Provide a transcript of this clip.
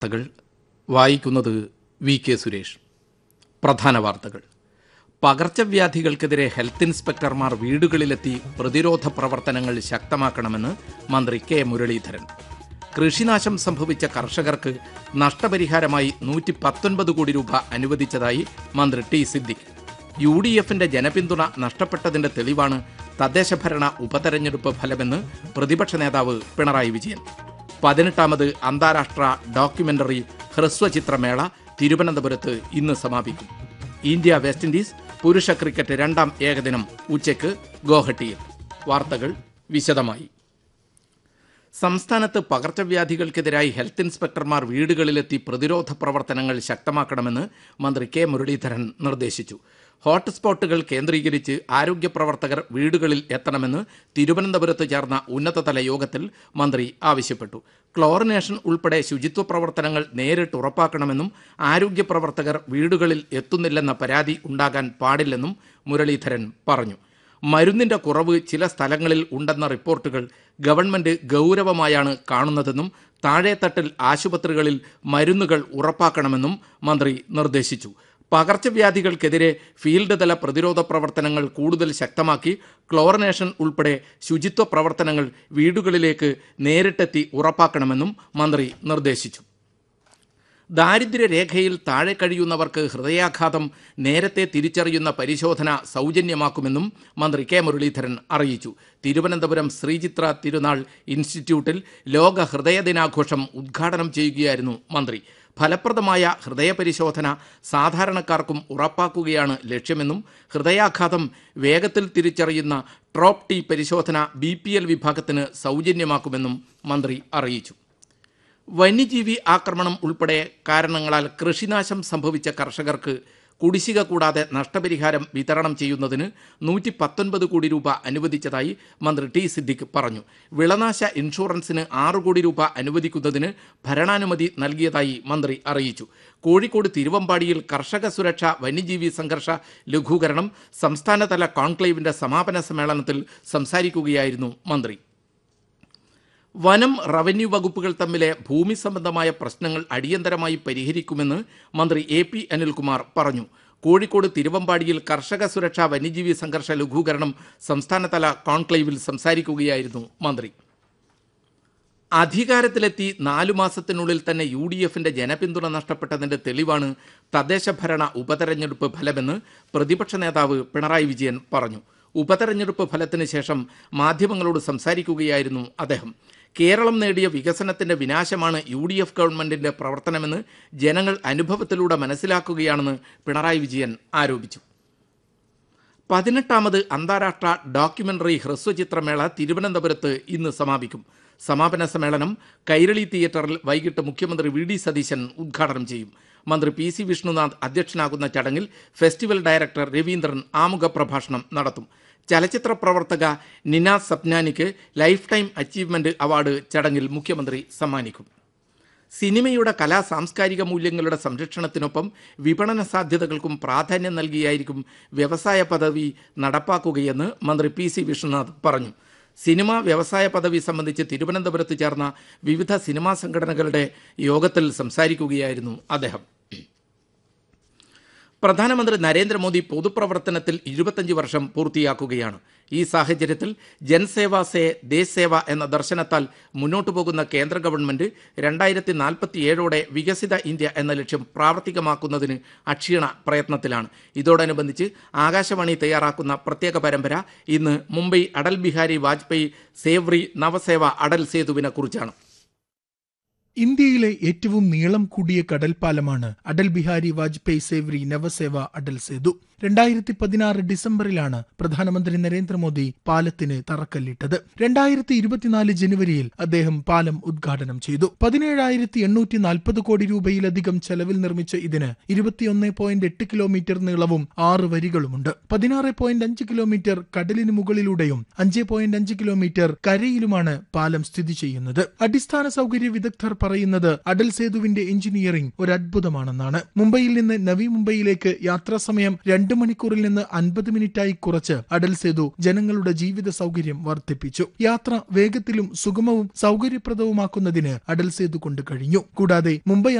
വാർത്തകൾ വായിക്കുന്നത് V K Suresh പ്രധാന വാർത്തകൾ പകർച്ചവ്യാധികൾക്കെതിരെ ഹെൽത്ത് ഇൻസ്പെക്ടർമാർ വീടുകളിലെത്തി പ്രതിരോധ പ്രവർത്തനങ്ങൾ ശക്തമാക്കണമെന്ന് മന്ത്രി കെ മുരളീധരൻ കൃഷിനാശം സംഭവിച്ച കർഷകർക്ക് നഷ്ടപരിഹാരമായി നൂറ്റി പത്തൊൻപത് കോടി രൂപ അനുവദിച്ചതായി മന്ത്രി ടി സിദ്ദിഖ് യു ഡി എഫിന്റെ ജനപിന്തുണ നഷ്ടപ്പെട്ടതിന്റെ തെളിവാണ് തദ്ദേശഭരണ ഉപതെരഞ്ഞെടുപ്പ് ഫലമെന്ന് പ്രതിപക്ഷ നേതാവ് പിണറായി വിജയൻ പതിനെട്ടാമത് അന്താരാഷ്ട്ര ഡോക്യുമെന്ററി ഹ്രസ്വചിത്രമേള തിരുവനന്തപുരത്ത് ഇന്ന് സമാപിക്കും ഇന്ത്യ വെസ്റ്റ് ഇൻഡീസ് പുരുഷ ക്രിക്കറ്റ് രണ്ടാം ഏകദിനം ഉച്ചയ്ക്ക് ഗോഹട്ടിയിൽ വാർത്തകൾ വിശദമായി സംസ്ഥാനത്ത് പകർച്ചവ്യാധികൾക്കെതിരായി ഹെൽത്ത് ഇൻസ്പെക്ടർമാർ വീടുകളിലെത്തി പ്രതിരോധ പ്രവർത്തനങ്ങൾ ശക്തമാക്കണമെന്ന് മന്ത്രി കെ മുരളീധരൻ നിർദ്ദേശിച്ചു ഹോട്ട്സ്പോട്ടുകൾ കേന്ദ്രീകരിച്ച് ആരോഗ്യ പ്രവർത്തകർ വീടുകളിൽ എത്തണമെന്ന് തിരുവനന്തപുരത്ത് ചേർന്ന ഉന്നതതല യോഗത്തിൽ മന്ത്രി ആവശ്യപ്പെട്ടു ക്ലോറിനേഷൻ ഉൾപ്പെടെ ശുചിത്വ പ്രവർത്തനങ്ങൾ നേരിട്ട് ഉറപ്പാക്കണമെന്നും ആരോഗ്യ പ്രവർത്തകർ വീടുകളിൽ എത്തുന്നില്ലെന്ന പരാതി ഉണ്ടാകാൻ പാടില്ലെന്നും മുരളീധരൻ പറഞ്ഞു മരുന്നിന്റെ കുറവ് ചില സ്ഥലങ്ങളിൽ ഉണ്ടെന്ന റിപ്പോർട്ടുകൾ ഗവൺമെന്റ് ഗൗരവമായാണ് കാണുന്നതെന്നും താഴേത്തട്ടിൽ ആശുപത്രികളിൽ മരുന്നുകൾ ഉറപ്പാക്കണമെന്നും മന്ത്രി നിർദ്ദേശിച്ചു പകർച്ചവ്യാധികൾക്കെതിരെ ഫീൽഡ് തല പ്രതിരോധ പ്രവർത്തനങ്ങൾ കൂടുതൽ ശക്തമാക്കി ക്ലോറിനേഷൻ ഉൾപ്പെടെ ശുചിത്വ പ്രവർത്തനങ്ങൾ വീടുകളിലേക്ക് നേരിട്ടെത്തി ഉറപ്പാക്കണമെന്നും മന്ത്രി നിർദ്ദേശിച്ചു ദാരിദ്ര്യരേഖയിൽ താഴെ കഴിയുന്നവർക്ക് ഹൃദയാഘാതം നേരത്തെ തിരിച്ചറിയുന്ന പരിശോധന സൗജന്യമാക്കുമെന്നും മന്ത്രി കെ മുരളീധരൻ അറിയിച്ചു തിരുവനന്തപുരം ശ്രീചിത്ര തിരുനാൾ ഇൻസ്റ്റിറ്റ്യൂട്ടിൽ ലോക ഹൃദയ ദിനാഘോഷം ഉദ്ഘാടനം ചെയ്യുകയായിരുന്നു മന്ത്രി ഫലപ്രദമായ ഹൃദയപരിശോധന സാധാരണക്കാർക്കും ഉറപ്പാക്കുകയാണ് ലക്ഷ്യമെന്നും ഹൃദയാഘാതം വേഗത്തിൽ തിരിച്ചറിയുന്ന ട്രോപ്പ് ടി പരിശോധന ബി വിഭാഗത്തിന് സൗജന്യമാക്കുമെന്നും മന്ത്രി അറിയിച്ചു വന്യജീവി ആക്രമണം ഉൾപ്പെടെ കാരണങ്ങളാൽ കൃഷിനാശം സംഭവിച്ച കർഷകർക്ക് കുടിശ്ശിക കൂടാതെ നഷ്ടപരിഹാരം വിതരണം ചെയ്യുന്നതിന് നൂറ്റി പത്തൊൻപത് കോടി രൂപ അനുവദിച്ചതായി മന്ത്രി ടി സിദ്ദിഖ് പറഞ്ഞു വിളനാശ ഇൻഷുറൻസിന് ആറ് കോടി രൂപ അനുവദിക്കുന്നതിന് ഭരണാനുമതി നൽകിയതായി മന്ത്രി അറിയിച്ചു കോഴിക്കോട് തിരുവമ്പാടിയിൽ കർഷക സുരക്ഷ വന്യജീവി സംഘർഷ ലഘൂകരണം സംസ്ഥാനതല കോൺക്ലേവിന്റെ സമാപന സമ്മേളനത്തിൽ സംസാരിക്കുകയായിരുന്നു മന്ത്രി വനം റവന്യൂ വകുപ്പുകൾ തമ്മിലെ ഭൂമി സംബന്ധമായ പ്രശ്നങ്ങൾ അടിയന്തരമായി പരിഹരിക്കുമെന്ന് മന്ത്രി എ പി അനിൽകുമാർ പറഞ്ഞു കോഴിക്കോട് തിരുവമ്പാടിയിൽ കർഷക സുരക്ഷാ വന്യജീവി സംഘർഷ ലഘൂകരണം സംസ്ഥാനതല കോൺക്ലേവിൽ സംസാരിക്കുകയായിരുന്നു മന്ത്രി അധികാരത്തിലെത്തി നാലു മാസത്തിനുള്ളിൽ തന്നെ യു ഡി എഫിന്റെ ജനപിന്തുണ നഷ്ടപ്പെട്ടതിന്റെ തെളിവാണ് തദ്ദേശഭരണ ഉപതെരഞ്ഞെടുപ്പ് ഫലമെന്ന് പ്രതിപക്ഷ നേതാവ് പിണറായി വിജയൻ പറഞ്ഞു ഉപതെരഞ്ഞെടുപ്പ് ഫലത്തിന് ശേഷം മാധ്യമങ്ങളോട് സംസാരിക്കുകയായിരുന്നു അദ്ദേഹം കേരളം നേടിയ വികസനത്തിന്റെ വിനാശമാണ് യു ഡി എഫ് ഗവൺമെന്റിന്റെ പ്രവർത്തനമെന്ന് ജനങ്ങൾ അനുഭവത്തിലൂടെ മനസ്സിലാക്കുകയാണെന്ന് പിണറായി വിജയൻ ആരോപിച്ചു പതിനെട്ടാമത് അന്താരാഷ്ട്ര ഡോക്യുമെന്ററി ഹ്രസ്വചിത്രമേള തിരുവനന്തപുരത്ത് ഇന്ന് സമാപിക്കും സമാപന സമ്മേളനം കൈരളി തിയേറ്ററിൽ വൈകിട്ട് മുഖ്യമന്ത്രി വി ഡി സതീശൻ ഉദ്ഘാടനം ചെയ്യും മന്ത്രി പി സി വിഷ്ണുനാഥ് അധ്യക്ഷനാകുന്ന ചടങ്ങിൽ ഫെസ്റ്റിവൽ ഡയറക്ടർ രവീന്ദ്രൻ ആമുഖ പ്രഭാഷണം നടത്തും ചലച്ചിത്ര പ്രവർത്തക നിന സപ്നാനിക്ക് ലൈഫ് ടൈം അച്ചീവ്മെന്റ് അവാർഡ് ചടങ്ങിൽ മുഖ്യമന്ത്രി സമ്മാനിക്കും സിനിമയുടെ കലാ സാംസ്കാരിക മൂല്യങ്ങളുടെ സംരക്ഷണത്തിനൊപ്പം വിപണന സാധ്യതകൾക്കും പ്രാധാന്യം നൽകിയായിരിക്കും വ്യവസായ പദവി നടപ്പാക്കുകയെന്ന് മന്ത്രി പി സി വിഷ്ണുനാഥ് പറഞ്ഞു സിനിമ വ്യവസായ പദവി സംബന്ധിച്ച് തിരുവനന്തപുരത്ത് ചേർന്ന വിവിധ സിനിമാ സംഘടനകളുടെ യോഗത്തിൽ സംസാരിക്കുകയായിരുന്നു അദ്ദേഹം പ്രധാനമന്ത്രി നരേന്ദ്രമോദി പൊതുപ്രവർത്തനത്തിൽ ഇരുപത്തഞ്ച് വർഷം പൂർത്തിയാക്കുകയാണ് ഈ സാഹചര്യത്തിൽ ജൻസേവ സേ ദേശ് സേവ എന്ന ദർശനത്താൽ മുന്നോട്ടു പോകുന്ന കേന്ദ്ര ഗവൺമെന്റ് രണ്ടായിരത്തി നാൽപ്പത്തിയേഴോടെ വികസിത ഇന്ത്യ എന്ന ലക്ഷ്യം പ്രാവർത്തികമാക്കുന്നതിന് അക്ഷീണ പ്രയത്നത്തിലാണ് ഇതോടനുബന്ധിച്ച് ആകാശവാണി തയ്യാറാക്കുന്ന പ്രത്യേക പരമ്പര ഇന്ന് മുംബൈ അടൽ ബിഹാരി വാജ്പേയി സേവ്രി നവസേവ അടൽ സേതുവിനെ കുറിച്ചാണ് ഇന്ത്യയിലെ ഏറ്റവും നീളം കൂടിയ കടൽപ്പാലമാണ് അടൽ ബിഹാരി വാജ്പേയി സേവ്രി നവസേവ അടൽ സേതു രണ്ടായിരത്തി പതിനാറ് ഡിസംബറിലാണ് പ്രധാനമന്ത്രി നരേന്ദ്രമോദി പാലത്തിന് തറക്കല്ലിട്ടത് രണ്ടായിരത്തി ഇരുപത്തിനാല് ജനുവരിയിൽ അദ്ദേഹം പാലം ഉദ്ഘാടനം ചെയ്തു പതിനേഴായിരത്തി എണ്ണൂറ്റി നാൽപ്പത് കോടി രൂപയിലധികം ചെലവിൽ നിർമ്മിച്ച ഇതിന് ഇരുപത്തിയൊന്ന് പോയിന്റ് എട്ട് കിലോമീറ്റർ നീളവും ആറ് വരികളുമുണ്ട് പതിനാറ് പോയിന്റ് അഞ്ച് കിലോമീറ്റർ കടലിന് മുകളിലൂടെയും അഞ്ച് പോയിന്റ് അഞ്ച് കിലോമീറ്റർ കരയിലുമാണ് പാലം സ്ഥിതി ചെയ്യുന്നത് അടിസ്ഥാന സൗകര്യ വിദഗ്ധർ പറയുന്നത് അടൽ സേതുവിന്റെ എഞ്ചിനീയറിംഗ് ഒരു അത്ഭുതമാണെന്നാണ് മുംബൈയിൽ നിന്ന് നവി മുംബൈയിലേക്ക് യാത്രാ സമയം രണ്ട് രണ്ട് മണിക്കൂറിൽ നിന്ന് അൻപത് മിനിറ്റായി കുറച്ച് അടൽ സേതു ജനങ്ങളുടെ ജീവിത സൗകര്യം വർദ്ധിപ്പിച്ചു യാത്ര വേഗത്തിലും സുഗമവും സൗകര്യപ്രദവുമാക്കുന്നതിന് അടൽ സേതു കൊണ്ട് കഴിഞ്ഞു കൂടാതെ മുംബൈ